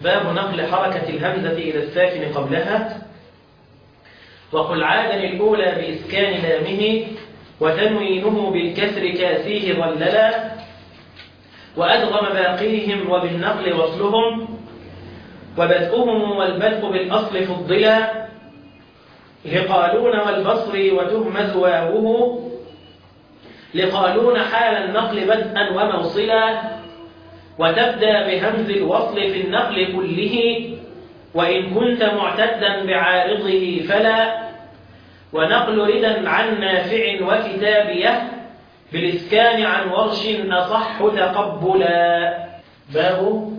باب نقل حركة الهمزة إلى الساكن قبلها وقل عادا الأولى بإسكان لامه وتنوينه بالكسر كاسيه ظللا وأدغم باقيهم وبالنقل وصلهم وبدءهم والبدء بالأصل فضلا لقالون والبصر وتهمز واوه لقالون حال النقل بدءا وموصلا وتبدأ بهمز الوصل في النقل كله وإن كنت معتدا بعارضه فلا ونقل ردا عن نافع وكتابيه بالإسكان عن ورش أصح تقبلا باب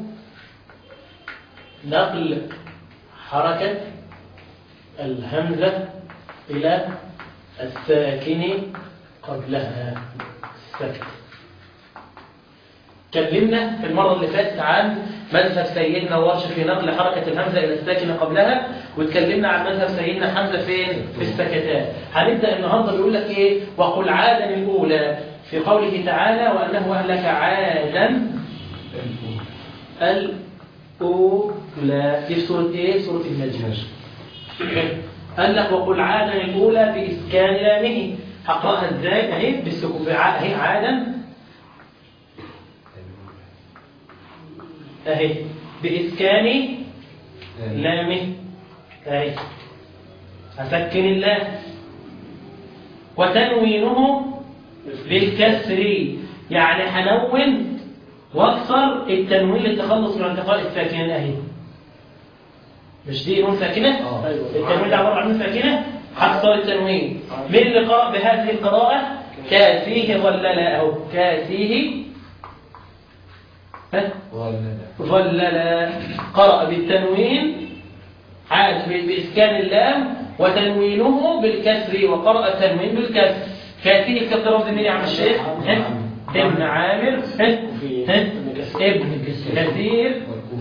نقل حركة الهمزة إلى الساكن قبلها السكت كلمنا في المرة اللي فاتت عن مذهب سيدنا ورش في نقل حركة الهمزة إلى الساكن قبلها واتكلمنا عن مذهب سيدنا حمزة فين؟ في السكتات هنبدأ النهاردة بيقول لك إيه؟ وقل عادا الأولى في قوله تعالى وأنه أهلك عادا الأولى دي في سورة إيه؟ سورة النجم قال لك وقل عادا الأولى بإسكان لامه هقرأها إزاي؟ أهي بالسكون أهي عادا أهي بإسكان لامه أهي أسكن الله وتنوينه بالكسر يعني حنون واكسر التنوين للتخلص من انتقال الساكنين اهي مش دي نون ساكنه التنوين ده عباره عن نون ساكنه هكسر التنوين من اللي قرأ بهذه القراءة كاسيه ظللا اهو كاسيه ظللا قرأ بالتنوين عاد بإسكان اللام وتنوينه بالكسر وقرأ التنوين بالكسر كاسيه كسر رمز مين يا عم الشيخ ابن عامر ابن كثير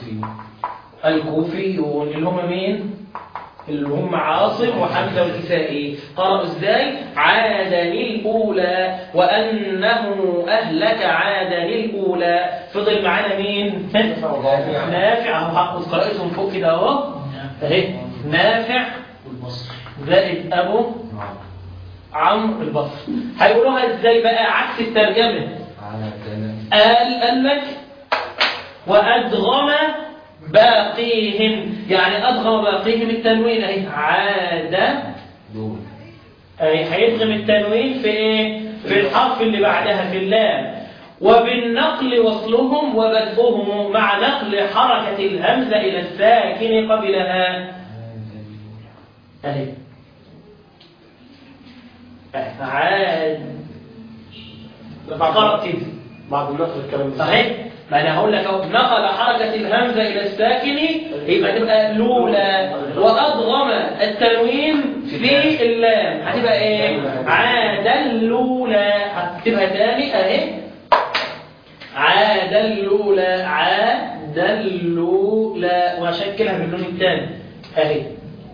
الكوفيون اللي هم مين اللي هم عاصم وحمزه والكسائي قرأوا ازاي عادا الأولى وأنه أهلك عادا الأولى فضل معانا مين نافع اهو قرأتهم فوق كده اهو اهي نافع زائد أبو عمرو البصري هيقولوها ازاي بقى عكس الترجمة قال قال لك وأدغم باقيهم يعني أدغم باقيهم التنوين أهي عاد أهي هيدغم التنوين في إيه؟ في الحرف اللي بعدها في اللام وبالنقل وصلهم وبدءهم مع نقل حركة الهمزة إلى الساكن قبلها أهي عاد فقرأ كده بعد نقل الكلام ده صحيح ما انا هقول لك اهو نقل حركه الهمزه الى الساكن يبقى تبقى لولا وادغم التنوين في اللام هتبقى ايه عاد اللولا هتكتبها تاني اهي عاد اللولا عاد اللولا واشكلها باللون الثاني اهي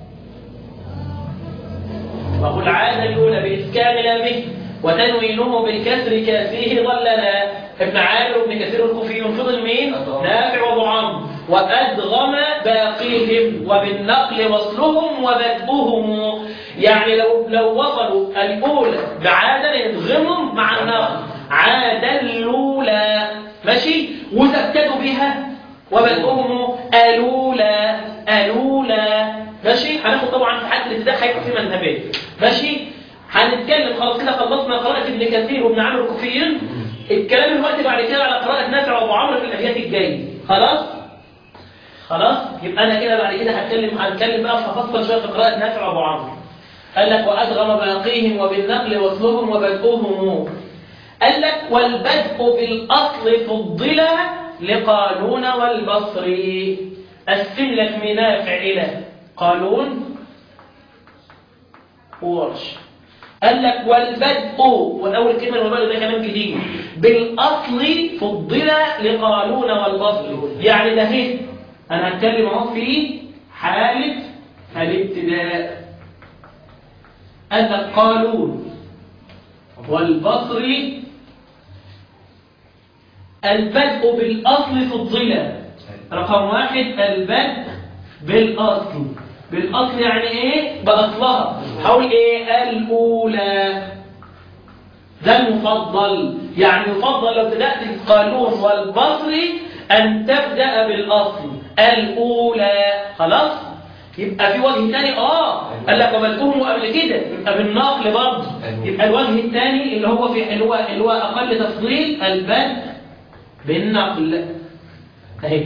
وقل عاد اللولا باسكان لامه وتنوينه بالكسر كاسيه ظلنا ابن عامر وابن كثير الكوفيون فضل مين؟ نافع وابو عمرو وادغم باقيهم وبالنقل وصلهم وبدؤهم يعني لو لو وصلوا الاولى بعادا يدغمهم مع النقل عاد الاولى ماشي وتبتدوا بها وبدؤهم الولا الولا ماشي هناخد طبعا في حاله الابتداء هيبقى في مذهبين ماشي هنتكلم خلاص كده خلصنا قراءة ابن كثير وابن عامر الكوفيين الكلام الوقت بعد كده على قراءة نافع وابو عمرو في الابيات الجاية خلاص خلاص يبقى انا كده بعد كده هتكلم هنتكلم بقى هفصل شويه في قراءة نافع وابو عمرو قال لك وادغم باقيهم وبالنقل وصلهم وبدؤهم قال لك والبدء بالاصل فضل لقالون والبصري قسم لك من نافع الى قالون وورش قال لك والبدء والأول كلمة والبدء ده كلام جديد بالأصل فضل لقالون والبصر يعني ده هي أنا هتكلم اهو في حالة الابتداء قال لك قالون والبصر البدء بالأصل فضل رقم واحد البدء بالأصل بالأصل يعني إيه؟ بأصلها حول إيه؟ الأولى ده المفضل يعني يفضل لو بدأت القانون والبصري أن تبدأ بالأصل الأولى خلاص؟ يبقى في وجه تاني اه قال لك وبدأهم قبل كده يبقى بالنقل برضه يبقى الوجه الثاني اللي هو في اللي هو اللي هو اقل تفضيل البدء بالنقل اهي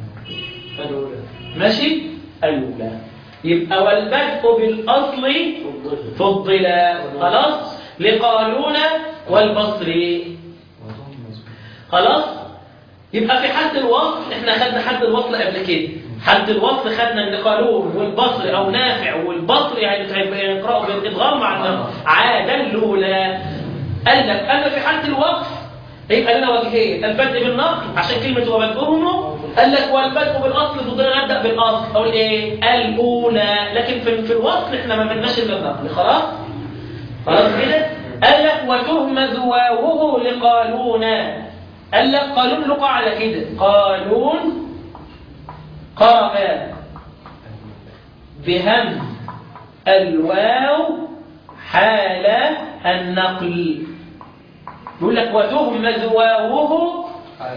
ماشي الاولى يبقى والبدء بالاصل فضل خلاص لقالون والبصري خلاص يبقى في حد الوصل احنا خدنا حد الوصل قبل كده حد الوصل خدنا ان قالون والبصر او نافع والبصر يعني يقرأوا بالادغام مع النقل عادا الاولى قال لك اما في حد الوقف يبقى لنا وجهين البدء بالنقل عشان كلمه وبدؤهم قال لك والبدء بالاصل فضلنا نبدا بالاصل اقول ايه الاولى لكن في, في الوصل احنا ما بدناش الا النقل خلاص خلاص كده قال لك وتهمز واوه لقالون قال لك قالون له قاعده كده قالون قرأ بهم الواو حال النقل يقول لك وتهمز واوه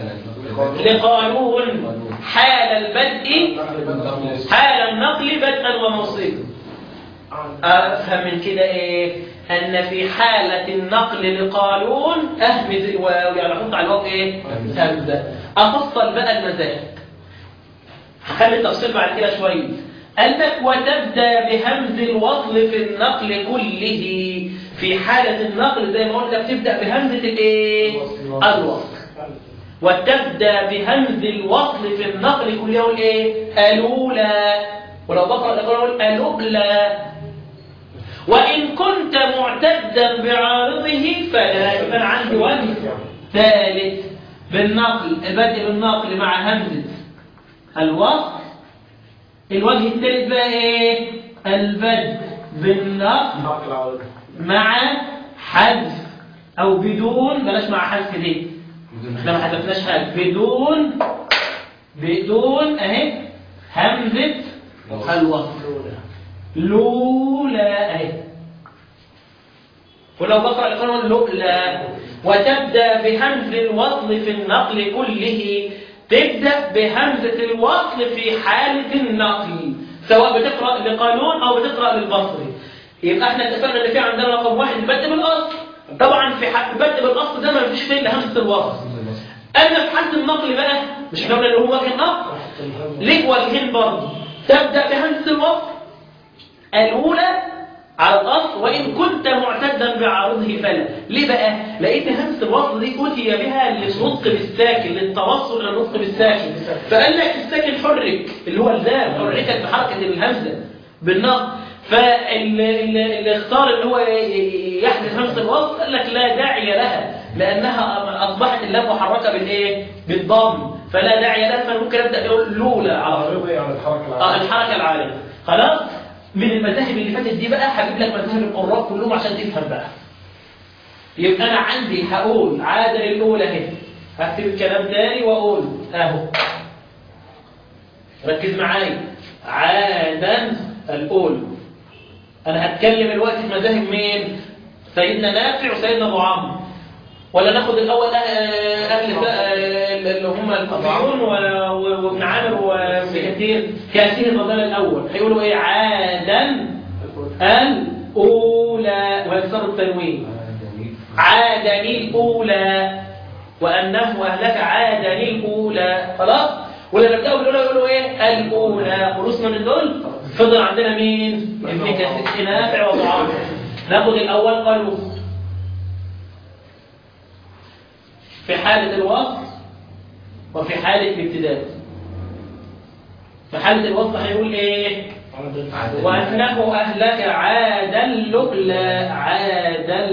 لقانون حال البدء حال النقل بدءا وموصلا افهم من كده ايه ان في حالة النقل لقانون اهمز الواو يعني احط على الواو ايه همزة افصل بقى المذاهب هخلي التفصيل بعد كده شوية قال لك وتبدا بهمز الوصل في النقل كله في حالة النقل زي ما قلنا بتبدا بهمزة الايه الوصل وتبدا بهمز الوصل في النقل كله يقول ايه الاولى ولو بقرا اقول الاولى وان كنت معتدا بعارضه فلا يكون عندي وجه ثالث بالنقل البدء بالنقل مع همزه الوصل الوجه الثالث بقى ايه البدء بالنقل مع حذف او بدون بلاش مع حذف دي احنا ما حذفناش حاجه بدون بدون اهي همزه الوصل لولا اهي ولو بقرا القانون لولا وتبدا بهمز الوصل في النقل كله تبدأ بهمزة الوصل في حالة النقل سواء بتقرأ لقانون أو بتقرأ للبصري يبقى احنا اتفقنا ان في عندنا رقم واحد البدء بالأصل طبعا في البدء بالأصل ده ما فيش فيه الا همزة الوصل أما في حالة النقل بقى مش احنا قلنا اللي هو وجه النقل ليك وجهين برضه تبدأ بهمزة الوصل الأولى على الأصل وإن كنت معتدا بعارضه فلا ليه بقى؟ لقيت همزة الوصل دي أتي بها للنطق بالساكن للتوصل إلى النطق بالساكن فقال لك الساكن حرك اللي هو الزام حركت بحركة الهمزة بالنطق فاللي اختار اللي هو يحدث همزة الوصل قال لك لا داعي لها لأنها أصبحت اللام محركة بالإيه؟ بالضم فلا داعي لها فممكن أبدأ أقول لولا على طول آه الحركة العالية خلاص؟ من المذاهب اللي فاتت دي بقى هجيب لك مذاهب القراء كلهم عشان تفهم بقى يبقى انا عندي هقول عادة الاولى اهي هكتب الكلام تاني واقول اهو ركز معايا عادا الاولى انا هتكلم الوقت في مذاهب مين سيدنا نافع وسيدنا ابو عمرو ولا ناخد الاول اهل اللي هم الكوفيون وابن عامر وابن كثير كثير الرجال الاول هيقولوا ايه عادا الاولى ويكسروا التنوين عادني الاولى وانه اهلك عادني الاولى خلاص ولا نبداوا الاولى يقولوا ايه الاولى خلصنا من دول فضل عندنا مين ابن كثير نافع وابو عمرو ناخد الاول قالوا في حالة الوصف وفي حالة الابتداء في حالة الوصف هيقول ايه وأنه أهلك عادا لؤلا عادا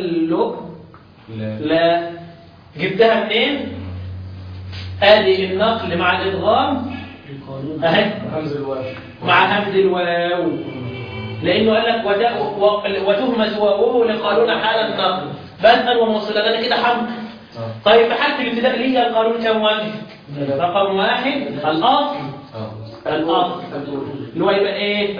لا جبتها منين ادي النقل مع الادغام اهي مع همز الواو لانه قال لك وتهمز واو لقالون حال النقل بدءا وموصلا ده كده حمد طيب في حالة الابتداء اللي هي القانون كم وجه؟ رقم واحد الأصل الأصل اللي هو يبقى إيه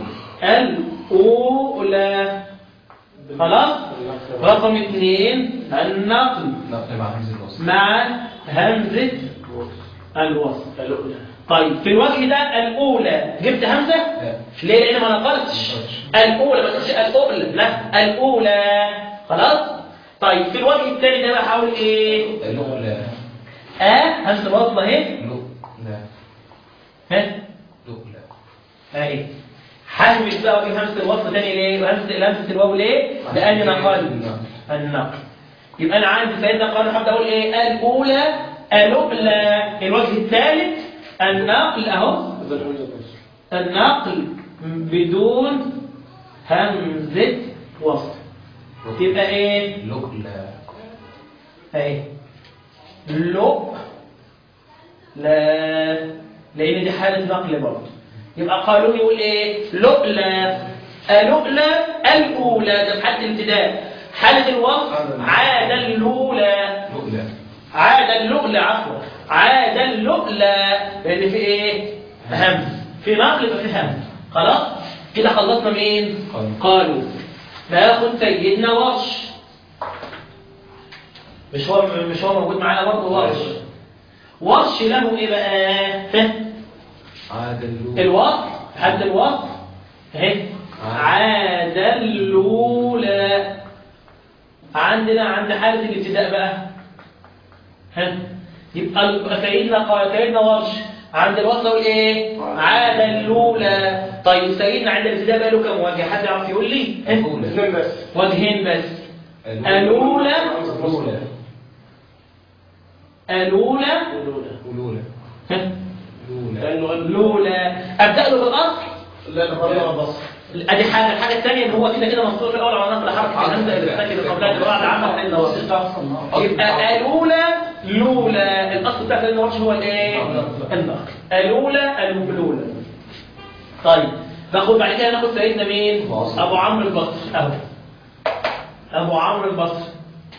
الأولى خلاص رقم اثنين النقل نقل مع همزة الوصل مع همزة الوصل طيب في الوجه ده الأولى جبت همزة لا. ليه لأن ما نقلتش الأولى ما تقولش الأولى لا الأولى خلاص طيب في الوجه الثاني ده بقى هقول إيه لؤلؤ آه همزة الوصل أهي لؤلؤ ها لؤلؤ اهي ههمس بقى واجيب همزه الوصل تاني ليه وهمزه همزه الواو ليه لاني نقل النقل يبقى انا عندي سيدنا قال هبدا اقول ايه الاولى الأولى الوجه الثالث النقل اهو النقل بدون همزه وصل تبقى ايه لؤلؤ اهي لؤ لا لان دي حاله نقل برضه يبقى قالون يقول ايه لؤلى لؤلى الاولى ده في حاله الابتداء حاله الوصف عاد اللؤلى لؤلؤ عاد اللؤلى عفوا عاد اللؤلى لان في ايه همز في نقل يبقى في همز خلاص كده خلصنا مين قالوا. قالوا ناخد سيدنا ورش مش هو مش هو موجود معانا برضه ورش ورش له ايه بقى ها؟ عاد اللؤلؤ الوصف حد الوصف اهي عاد اللولى عندنا عند حالة الابتداء بقى ها يبقى ال- سيدنا قال سيدنا ورش عند الوصل يقول ايه عاد اللولى طيب سيدنا عند الابتداء بقى له كم وجه حد يعرف يقول لي ها؟ الأولى وجهين بس الأولى الأولى الأولى الأولى ها؟ الأولى لولا ابدا له بالاصل لا نقرأ بصر ادي حاجه الحاجه الثانيه ان هو كده كده مذكور في الاول على نقل حرف الهمزه اللي بتسكن قبلها اللي بعد عامه سيدنا ورش يبقى الاولى لولا الاصل بتاع سيدنا ورش هو الايه النقل الاولى الاولى طيب ناخد بعد كده ناخد سيدنا مين البصري. ابو عمرو البصري اهو ابو عمرو البصري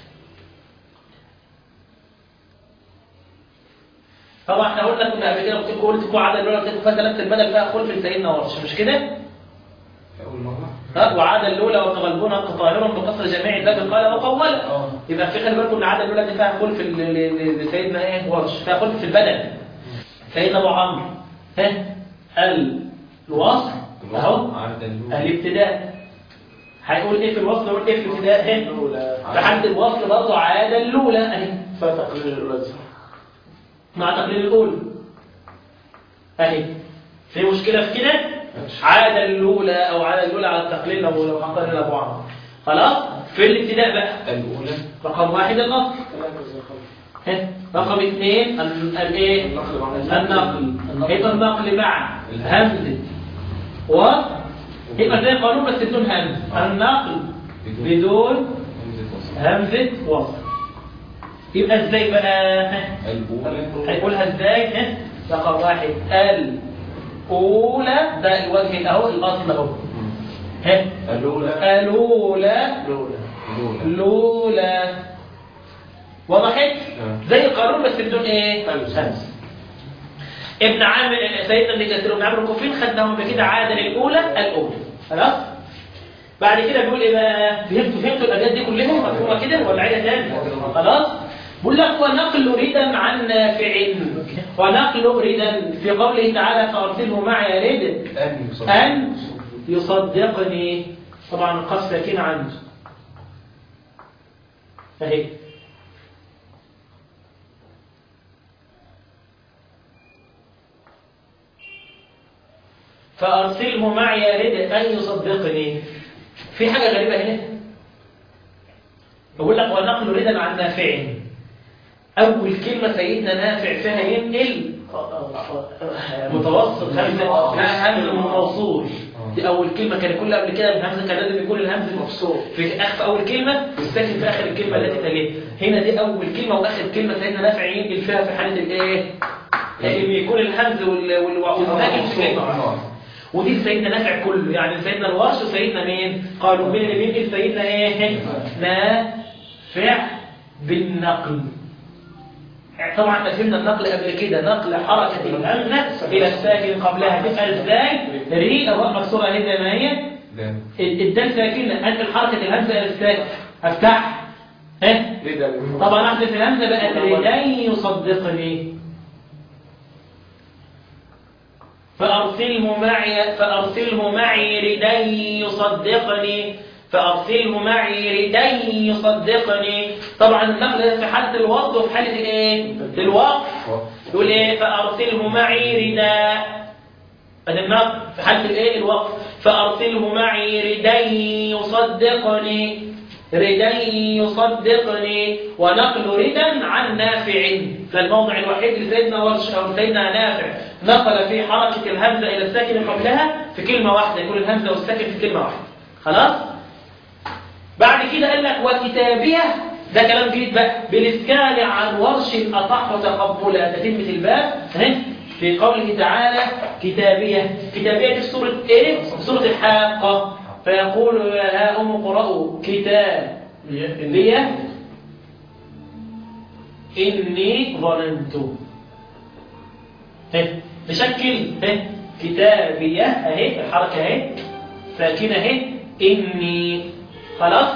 طبعا احنا قلنا كنا قبل كده قلت لكم قلت لكم عدد الاولى قلت لكم فيها ثلاث البدل فيها خلف لسيدنا ورش مش كده؟ أول مرة ها وعاد الاولى وتغلبون طاهرا بقصر جميع الباب قال وقولا اه يبقى في خلي بالكم ان العاده الاولى دي فيها خلف ل- ل- ل- لسيدنا ايه ورش فيها خلف في البدن سيدنا ابو عمرو ها ال- الوصف اهو عاد اللؤلؤ الابتداء هيقول ايه في الوصل يقول ايه في الابتداء ها الأولى في حد الوصل برضه عاد الاولى اهي فتقليل الأولى مع تقليل الاولى اهي في مشكله في كده عاد الاولى او عاد الاولى على التقليل لو لو حطينا لابو عمرو خلاص في الابتداء بقى الأولى رقم واحد الاصل ها؟ رقم اثنين ال- الايه النقل مع النقل يبقى النقل مع همزه و يبقى زي القانون بس بدون همز النقل بدون همزة وصل همزه وصل يبقى ازاي بقى ها؟ الأولى هيقولها ازاي ها؟ رقم واحد الاولى ده الوجه الاهو الاصل اهو ها الأولى الاولى الأولى الأولى لولا وضحت نعم. زي القانون بس بدون ايه همز. همز ابن عامر سيدنا ابن كثير وابن عامر الكوفيين خدناهم بكده عاد الاولى الاولى خلاص بعد كده بيقول ايه بقى فهمتوا فهمتوا الابيات دي كلهم مفهومه كده ولا عيله تاني خلاص بيقول لك ونقل ردا عن نافع ونقل ردا في قوله تعالى فارسله معي رد أن يصدق أن يصدقني طبعا القاف ساكن عنده أهي فأرسله معي يرد أن يصدقني في حاجة غريبة هنا بقول لك ونقل ردا عن نافع أول كلمة سيدنا نافع فيها ينقل متوسط همزة لا همزة موصول دي أول كلمة كان كل قبل كده الهمزة كان لازم يكون الهمز مفصول في آخر أول كلمة والساكن في آخر الكلمة التي تليها هنا دي أول كلمة وآخر كلمة سيدنا نافع ينقل فيها في حالة الإيه؟ إن يكون الهمز وال- وال- والساكن في كلمة واحدة. ودي سيدنا نافع كله يعني سيدنا الورش وسيدنا مين قالوا مين اللي بينقل سيدنا ايه نافع بالنقل طبعا احنا فهمنا النقل قبل كده نقل حركة الهمزة إلى الساكن قبلها تبقى ازاي؟ ري الراء مكسورة اهي زي ما هي دال الدال ساكنة أنقل حركة الهمزة إلى الساكن أفتح ها رضا طبعا أحذف الهمزة بقت ردان يصدقني فأرسله معي فأرسله معي ردان يصدقني فأرسله معي ردان يصدقني طبعا النقل ده في حالة الوصل وفي حالة الايه؟ الوقف يقول ايه فأرسله معي رداء هذا النقل في حالة الايه الوقف فأرسله معي رداء يصدقني رداء يصدقني ونقل ردا عن نافع فالموضع الوحيد اللي سيدنا ورش أو سيدنا نافع نقل في حركة الهمزة إلى الساكن قبلها في كلمة واحدة يقول الهمزة والساكن في كلمة واحدة خلاص بعد كده قال لك وكتابية ده كلام جديد بقى بالإسكان عن ورش الأصح تقبلا تتمة الباب اهي في قوله تعالى كتابية كتابية دي في سورة ايه؟ في سورة الحاقة فيقول يا أم اقرأوا كتابية إني ظننت اهي نشكل اهي كتابية اهي الحركة اهي ساكنة اهي إني خلاص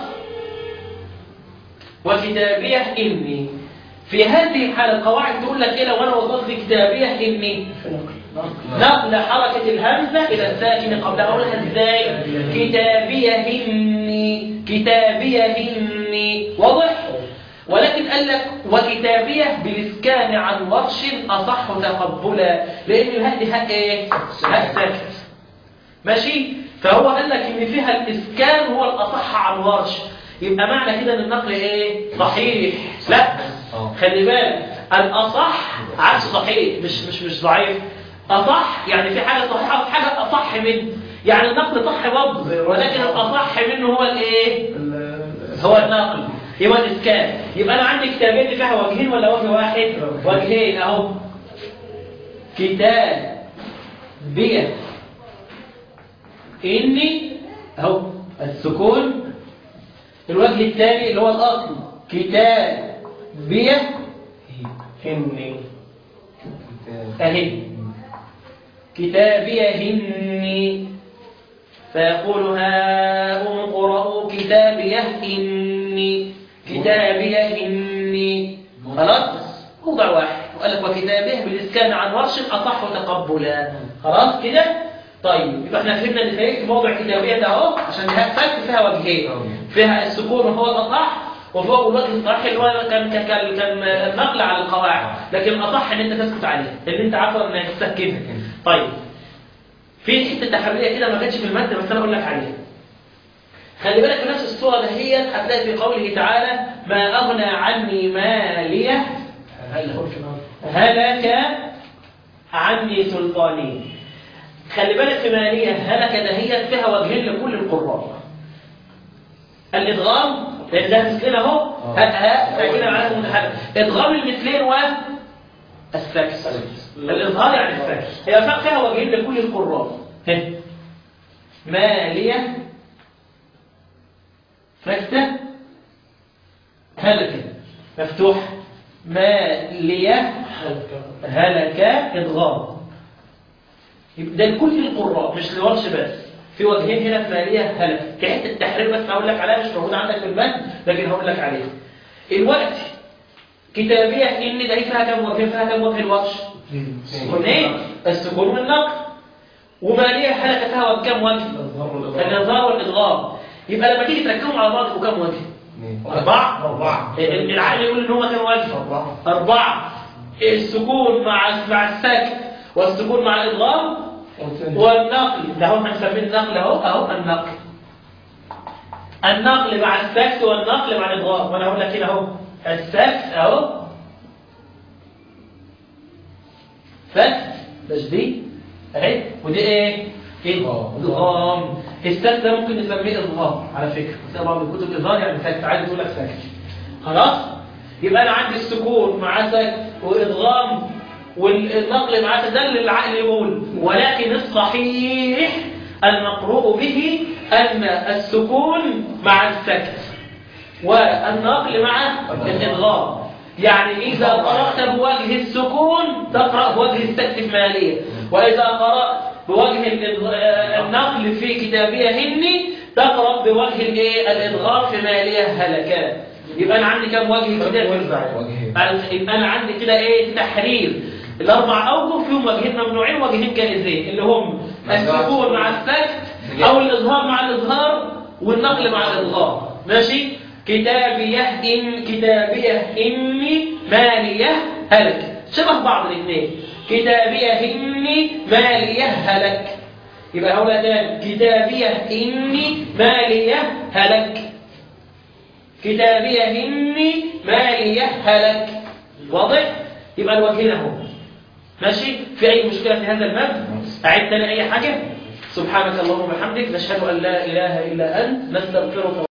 وكتابية إني في هذه الحالة القواعد تقول لك إيه لو أنا وصلت كتابية إني نقل حركة الهمزة إلى الساكن قبلها أقولها إزاي كتابية إني كتابية إني واضح ولكن قال لك وكتابية بالإسكان عن ورش أصح تقبلا لأن الهاء دي هاء إيه؟ هاء ساكت ماشي فهو قال لك ان فيها الاسكان هو الاصح عن ورش يبقى معنى كده ان النقل ايه صحيح لا اه. خلي بالك الاصح عكس صحيح مش مش مش ضعيف اصح يعني في حاجه صحيحه وفي حاجه اصح منه يعني النقل صح برضه ولكن الاصح منه هو الايه هو النقل يبقى الاسكان يبقى انا عندي كتابين دي فيها وجهين ولا وجه واحد وجهين اهو كتاب بيه إني أهو السكون الوجه الثاني اللي هو الأصل كتابية هني أهي كتابية هني فيقول هاؤم اقرءوا كتابية إني كتابية إني خلاص موضع واحد وقال لك وكتابه بالإسكان عن ورش أصح تقبلا خلاص كده طيب يبقى احنا فهمنا ان في موضع كتابية ده اهو عشان فرق فيها وجهين فيها السكون وهو الأصح وفوق الوجه الصحيح اللي هو كان كان كان كان نقل على القواعد لكن الأصح ان انت تسكت عليه لان انت عارف انك تسكتها طيب في حته تحريريه كده ما كانتش في الماده بس انا اقول لك عليها خلي بالك في نفس الصوره دهيت هتلاقي في قوله تعالى ما اغنى عني ماليه هلك عني سلطاني خلي بالك في ماليه هلك دهيت فيها وجهين لكل القراء الادغام لان ده مثلين اهو ها ها ساكنه معانا متحرك ادغام المثلين و السكس الإظهار يعني السكس هي فرق فيها وجهين لكل القراء ها. مالية سكتة هلكة مفتوح مالية هلك إضغام يبقى ده لكل القراء مش لورش بس في وجهين هنا في مالية هلك كحته التحرير بس هقول لك عليها مش موجود عندك في المتن لكن هقول لك عليها الوقت كتابية إن ده فيها كم وجه فيها كم وجه الورش سكونين السكون والنقل ومالية حلقة فيها كم وجه النظار والإضغام يبقى لما تيجي تركبهم على بعض يبقوا كم وجه أربعة أربعة العقل يقول إن هو كم وجه أربعة أربعة السكون مع مع السكت والسكون مع الإضغام والنقل ده هو هنسميه النقل أهو أهو النقل النقل مع السكت والنقل مع الإضغام وأنا هقول لك هنا أهو السكت أهو سكت تشديد اهي ودي ايه ايه ادغام السكت ده ممكن نسميه ادغام على فكره بس بعض الكتب اظهار يعني سكت عايز تقول لك سكت خلاص يبقى انا عندي السكون مع سكت وادغام والنقل مع ده اللي العقل يقول ولكن الصحيح المقروء به ان السكون مع السكت والنقل مع الادغام يعني إذا قرأت بوجه السكون تقرأ بوجه السكت مالية وإذا قرأت بوجه الإضغ- آه، النقل في كتابية هني تقرأ بوجه الإيه؟ الإضغام في مالية هلكان يبقى أنا عندي كم وجه كده وجهين. يبقى أنا عندي كده إيه تحرير الأربع أوجه فيهم وجهين ممنوعين ووجهين جائزين اللي هم السكون مع السكت أو الإظهار مع الإظهار والنقل مع الإظهار ماشي كتابية إن كتابية إني مالية هلك شبه بعض الاثنين كتابية إني مالية هلك يبقى هؤلاء تاني كتابية إني مالية هلك كتابية إني مالية هلك واضح؟ يبقى الوجهين اهو ماشي؟ في أي مشكلة في هذا المبنى؟ أعد تاني أي حاجة؟ سبحانك اللهم وبحمدك نشهد أن لا إله إلا أنت نستغفرك